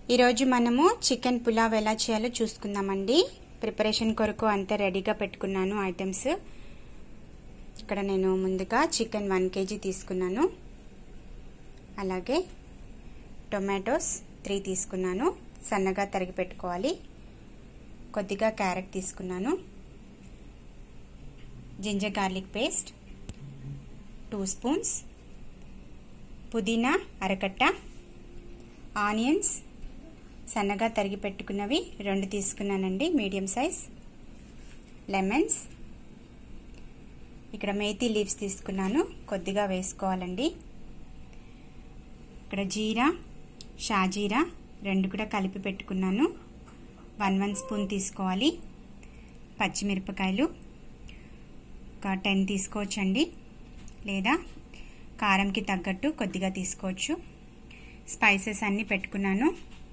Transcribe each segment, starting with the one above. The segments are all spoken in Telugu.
ఈరోజు మనము చికెన్ పులావ్ ఎలా చేయాలో చూసుకుందామండి ప్రిపరేషన్ కొరకు అంతా రెడీగా పెట్టుకున్నాను ఐటమ్స్ ఇక్కడ నేను ముందుగా చికెన్ వన్ కేజీ తీసుకున్నాను అలాగే టొమాటోస్ త్రీ తీసుకున్నాను సన్నగా తరిగి పెట్టుకోవాలి కొద్దిగా క్యారెట్ తీసుకున్నాను ginger garlic paste two spoons పుదీనా అరకట్ట ఆనియన్స్ సన్నగా తరిగి పెట్టుకున్నవి రెండు తీసుకున్నానండి మీడియం సైజ్ లెమన్స్ ఇక్కడ మేతి లీవ్స్ తీసుకున్నాను కొద్దిగా వేసుకోవాలండి ఇక్కడ జీరా షాజీరా రెండు కూడా కలిపి పెట్టుకున్నాను వన్ వన్ స్పూన్ తీసుకోవాలి పచ్చిమిరపకాయలు ఒక టెన్ తీసుకోవచ్చండి లేదా కారంకి తగ్గట్టు కొద్దిగా తీసుకోవచ్చు స్పైసెస్ అన్నీ పెట్టుకున్నాను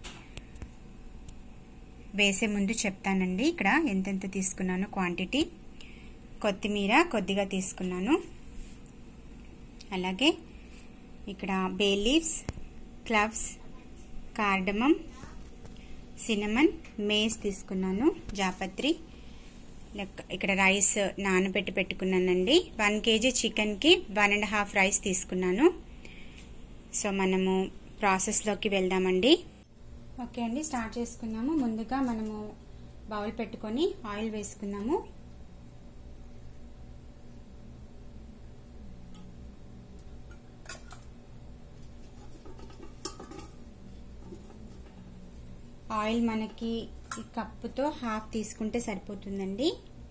వేసే ముందు చెప్తానండి ఇక్కడ ఎంతెంత తీసుకున్నాను క్వాంటిటీ కొత్తిమీర కొద్దిగా తీసుకున్నాను అలాగే ఇక్కడ bay leaves cloves cardamom cinnamon mace తీసుకున్నాను జాపత్రి ఇక్కడ రైస్ నానబెట్టి పెట్టుకున్నానండి వన్ కేజీ చికెన్కి వన్ అండ్ హాఫ్ రైస్ తీసుకున్నాను సో మనము ప్రాసెస్లోకి వెళ్దామండి ఓకే అండి స్టార్ట్ చేసుకున్నాము ముందుగా మనము బౌల్ పెట్టుకొని ఆయిల్ వేసుకున్నాము ఆయిల్ మనకి ఈ కప్పుతో హాఫ్ తీసుకుంటే సరిపోతుందండి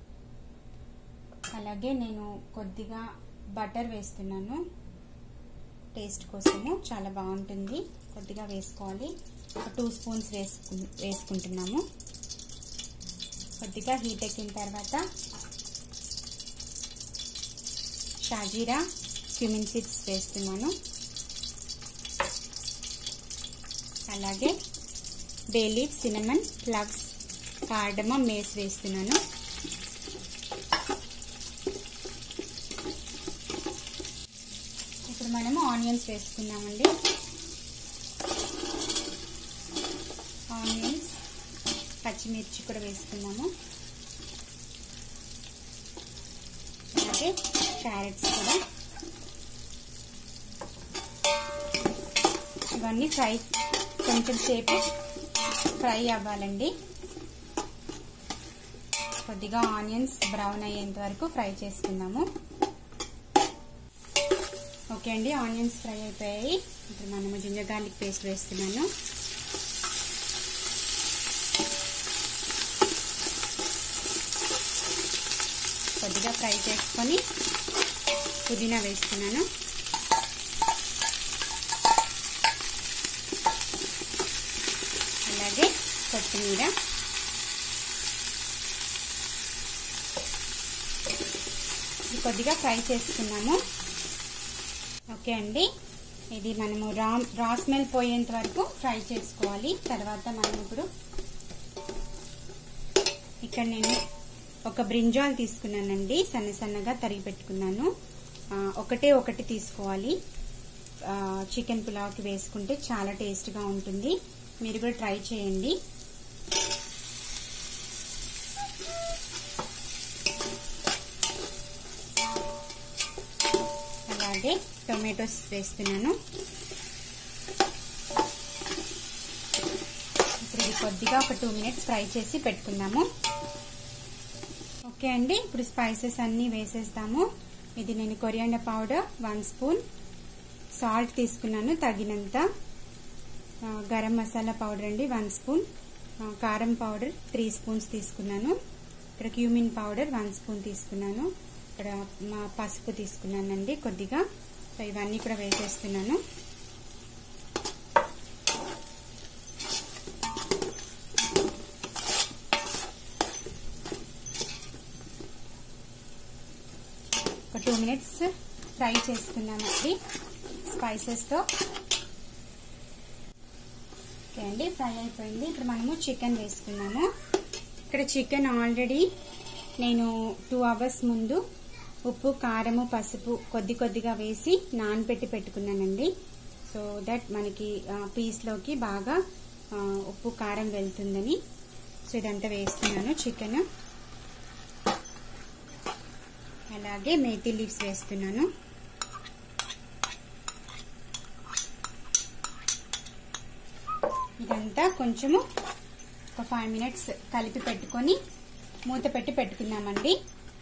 అలాగే నేను కొద్దిగా బటర్ వేస్తున్నాను టేస్ట్ కోసము చాలా బాగుంటుంది కొద్దిగా వేసుకోవాలి ఒక టూ స్పూన్స్ వేసుకు వేసుకుంటున్నాము కొద్దిగా హీట్ ఎక్కిన తర్వాత షాజీరా క్యూమిన్ సీడ్స్ వేస్తున్నాను అలాగే bay leaf cinnamon cloves cardamom mace వేస్తున్నాను ఇప్పుడు మనము ఆనియన్స్ వేసుకున్నామండి ఆనియన్స్ పచ్చిమిర్చి కూడా వేసుకున్నాము అలాగే క్యారెట్స్ కూడా ఇవన్నీ ఫ్రై కొంచెం సేపు ఫ్రై అవ్వాలండి కొద్దిగా ఆనియన్స్ బ్రౌన్ అయ్యేంత వరకు ఫ్రై చేసుకుందాము ఓకే అండి ఆనియన్స్ ఫ్రై అయిపోయాయి ఇప్పుడు మనము జింజర్ గార్లిక్ పేస్ట్ వేస్తున్నాను కొద్దిగా ఫ్రై చేసుకొని పుదీనా వేస్తున్నాను అలాగే కొత్తిమీర కొద్దిగా ఫ్రై చేసుకున్నాము ఓకే అండి ఇది మనము రా రా స్మెల్ పోయేంత వరకు ఫ్రై చేసుకోవాలి తర్వాత మనం ఇప్పుడు ఇక్కడ నేను ఒక బ్రింజాల్ తీసుకున్నానండి సన్న సన్నగా తరిగి పెట్టుకున్నాను ఒకటే ఒకటి తీసుకోవాలి చికెన్ పులావ్కి వేసుకుంటే చాలా టేస్ట్గా ఉంటుంది మీరు కూడా ట్రై చేయండి అలాగే టొమాటోస్ వేస్తున్నాను ఇప్పుడు ఇది కొద్దిగా ఒక టూ మినిట్స్ ఫ్రై చేసి పెట్టుకుందాము ఓకే అండి ఇప్పుడు స్పైసెస్ అన్నీ వేసేస్తాము ఇది నేను coriander powder one spoon salt తీసుకున్నాను తగినంత గరం మసాలా పౌడర్ అండి వన్ స్పూన్ కారం పౌడర్ త్రీ స్పూన్స్ తీసుకున్నాను ఇక్కడ క్యూమిన్ పౌడర్ వన్ స్పూన్ తీసుకున్నాను ఇక్కడ మా పసుపు తీసుకున్నానండి కొద్దిగా సో ఇవన్నీ కూడా వేసేస్తున్నాను ఒక టూ మినిట్స్ ఫ్రై చేసుకున్నామండి స్పైసెస్తో ఓకే అండి ఫ్రై అయిపోయింది ఇప్పుడు మనము చికెన్ వేసుకున్నాము ఇక్కడ చికెన్ ఆల్రెడీ నేను టూ అవర్స్ ముందు ఉప్పు కారము పసుపు కొద్ది కొద్దిగా వేసి నానబెట్టి పెట్టుకున్నానండి సో దట్ మనకి పీస్లోకి బాగా ఉప్పు కారం వెళ్తుందని సో ఇదంతా వేస్తున్నాను చికెన్ అలాగే మేతి లీవ్స్ వేస్తున్నాను ఇదంతా కొంచెము ఒక ఫైవ్ మినిట్స్ కలిపి పెట్టుకొని మూత పెట్టి పెట్టుకుందామండి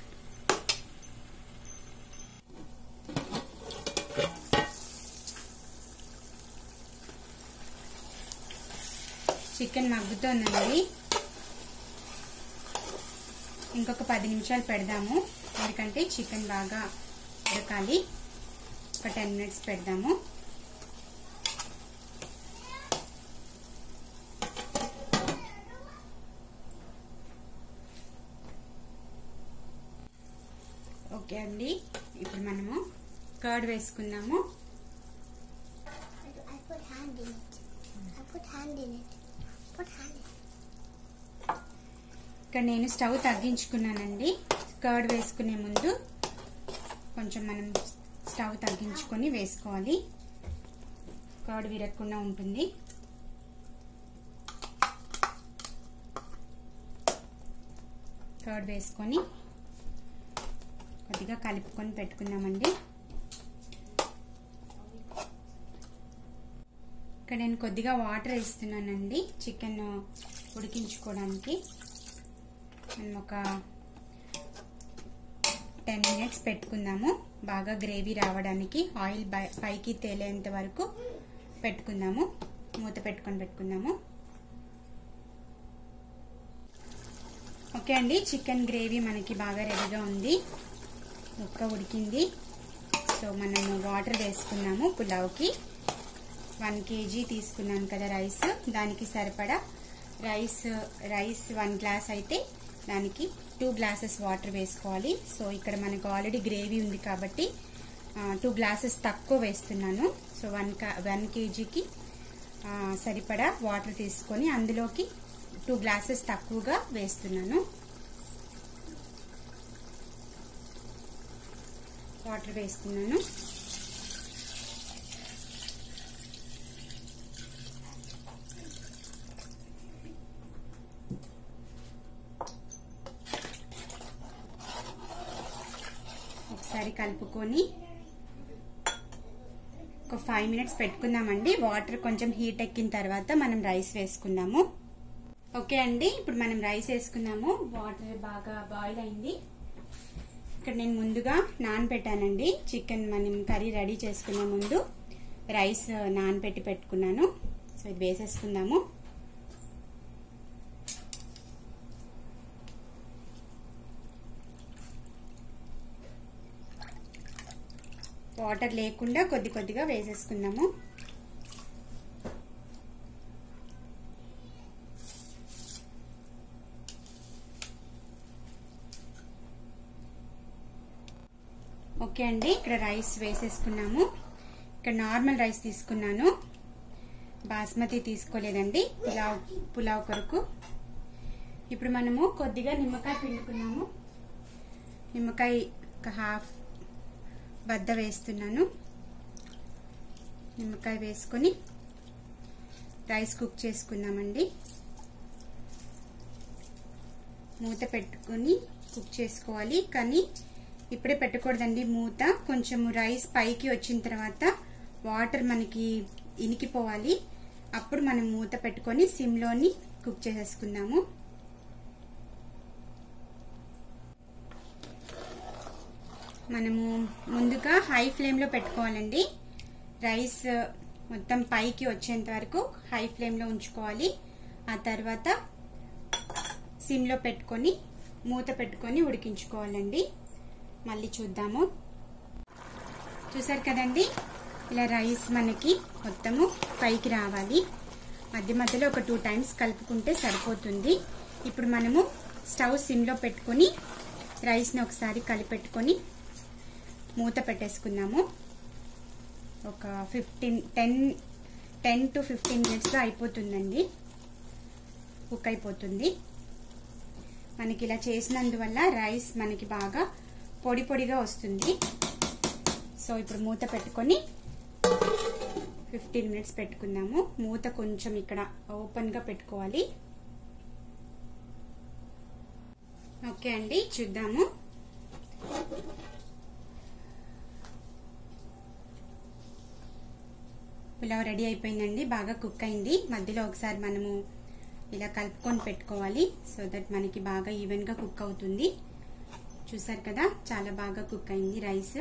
చికెన్ మగ్గుతోందండి ఇంకొక పది నిమిషాలు పెడదాము ఎందుకంటే చికెన్ బాగా ఉడకాలి ఒక టెన్ మినిట్స్ పెడదాము ఓకే అండి ఇప్పుడు మనము కర్డ్ వేసుకుందాము I put hand in it. I put hand in it. Put hand in it. ఇక్కడ నేను స్టవ్ తగ్గించుకున్నానండి కర్డ్ వేసుకునే ముందు కొంచెం మనం స్టవ్ తగ్గించుకొని వేసుకోవాలి కర్డ్ విరగకుండా ఉంటుంది కర్డ్ వేసుకొని కొద్దిగా కలుపుకొని పెట్టుకుందామండి ఇక్కడ నేను కొద్దిగా వాటర్ వేస్తున్నానండి చికెన్ ఉడికించుకోవడానికి మనం ఒక టెన్ మినిట్స్ పెట్టుకుందాము బాగా గ్రేవీ రావడానికి ఆయిల్ పైకి తేలేంత వరకు పెట్టుకుందాము మూత పెట్టుకొని పెట్టుకుందాము ఓకే అండి చికెన్ గ్రేవీ మనకి బాగా రెడీగా ఉంది ముక్క ఉడికింది సో మనము వాటర్ వేసుకున్నాము పులావ్కి వన్ కేజీ తీసుకున్నాను కదా రైస్ దానికి సరిపడా రైస్ రైస్ వన్ గ్లాస్ అయితే దానికి టూ గ్లాసెస్ వాటర్ వేసుకోవాలి సో ఇక్కడ మనకు ఆల్రెడీ గ్రేవీ ఉంది కాబట్టి టూ గ్లాసెస్ తక్కువ వేస్తున్నాను సో వన్ వన్ కేజీకి సరిపడా వాటర్ తీసుకొని అందులోకి టూ గ్లాసెస్ తక్కువగా వేస్తున్నాను వాటర్ వేస్తున్నాను ఒకసారి కలుపుకొని ఒక ఫైవ్ మినిట్స్ పెట్టుకుందామండి వాటర్ కొంచెం హీట్ ఎక్కిన తర్వాత మనం రైస్ వేసుకుందాము ఓకే అండి ఇప్పుడు మనం రైస్ వేసుకున్నాము వాటర్ బాగా బాయిల్ అయింది ఇక్కడ నేను ముందుగా నానబెట్టానండి చికెన్ మనం కర్రీ రెడీ చేసుకునే ముందు రైస్ నానబెట్టి పెట్టుకున్నాను సో ఇది వేసేసుకుందాము వాటర్ లేకుండా కొద్ది కొద్దిగా వేసేసుకుందాము ఓకే అండి ఇక్కడ రైస్ వేసేసుకున్నాము ఇక్కడ నార్మల్ రైస్ తీసుకున్నాను బాస్మతి తీసుకోలేదండి పులావ్ పులావ్ కొరకు ఇప్పుడు మనము కొద్దిగా నిమ్మకాయ పిండుకున్నాము నిమ్మకాయ ఒక హాఫ్ బద్ద వేస్తున్నాను నిమ్మకాయ వేసుకొని రైస్ కుక్ చేసుకుందామండి మూత పెట్టుకొని కుక్ చేసుకోవాలి కానీ ఇప్పుడే పెట్టకూడదండి మూత కొంచెం రైస్ పైకి వచ్చిన తర్వాత వాటర్ మనకి ఇనికిపోవాలి అప్పుడు మనం మూత పెట్టుకొని సిమ్లోని కుక్ చేసేసుకుందాము మనము ముందుగా హై ఫ్లేమ్లో పెట్టుకోవాలండి రైస్ మొత్తం పైకి వచ్చేంత వరకు హై ఫ్లేమ్లో ఉంచుకోవాలి ఆ తర్వాత సిమ్లో పెట్టుకొని మూత పెట్టుకొని ఉడికించుకోవాలండి మళ్ళీ చూద్దాము చూసారు కదండి ఇలా రైస్ మనకి మొత్తము పైకి రావాలి మధ్య మధ్యలో ఒక టూ టైమ్స్ కలుపుకుంటే సరిపోతుంది ఇప్పుడు మనము స్టవ్ సిమ్లో పెట్టుకొని రైస్ని ఒకసారి కలిపెట్టుకొని మూత పెట్టేసుకుందాము ఒక fifteen ten ten to fifteen మినిట్స్లో అయిపోతుందండి కుక్ అయిపోతుంది మనకి ఇలా చేసినందువల్ల రైస్ మనకి బాగా పొడి పొడిగా వస్తుంది సో ఇప్పుడు మూత పెట్టుకొని ఫిఫ్టీన్ మినిట్స్ పెట్టుకుందాము మూత కొంచెం ఇక్కడ ఓపెన్గా పెట్టుకోవాలి ఓకే అండి చూద్దాము పులావ్ రెడీ అయిపోయిందండి బాగా కుక్ అయింది మధ్యలో ఒకసారి మనము ఇలా కలుపుకొని పెట్టుకోవాలి సో దట్ మనకి బాగా ఈవెన్గా కుక్ అవుతుంది చూసారు కదా చాలా బాగా కుక్ అయింది రైస్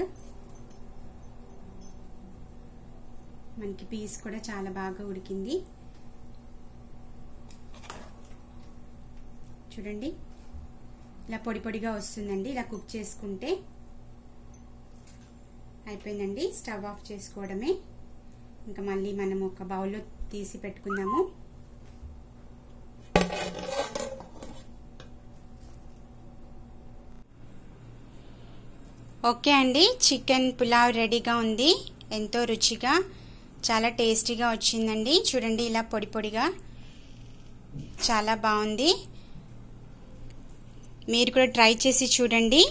మనకి పీస్ కూడా చాలా బాగా ఉడికింది చూడండి ఇలా పొడి పొడిగా వస్తుందండి ఇలా కుక్ చేసుకుంటే అయిపోయిందండి స్టవ్ ఆఫ్ చేసుకోవడమే ఇంకా మళ్ళీ మనం ఒక బౌల్లో తీసి పెట్టుకుందాము ఓకే అండి చికెన్ పులావ్ రెడీగా ఉంది ఎంతో రుచిగా చాలా టేస్టీగా వచ్చిందండి చూడండి ఇలా పొడి పొడిగా చాలా బాగుంది మీరు కూడా ట్రై చేసి చూడండి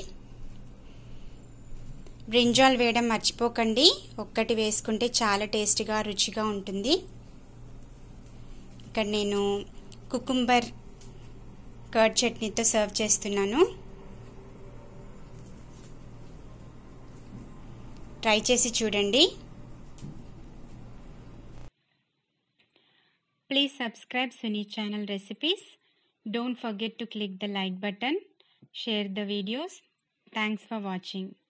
బ్రింజాల్ వేయడం మర్చిపోకండి ఒక్కటి వేసుకుంటే చాలా టేస్టీగా రుచిగా ఉంటుంది ఇక్కడ నేను కుకుంబర్ కర్డ్ చట్నీతో సర్వ్ చేస్తున్నాను ట్రై చేసి చూడండి Please subscribe Suni channel recipes. Don't forget to click the like button. Share the videos. Thanks for watching.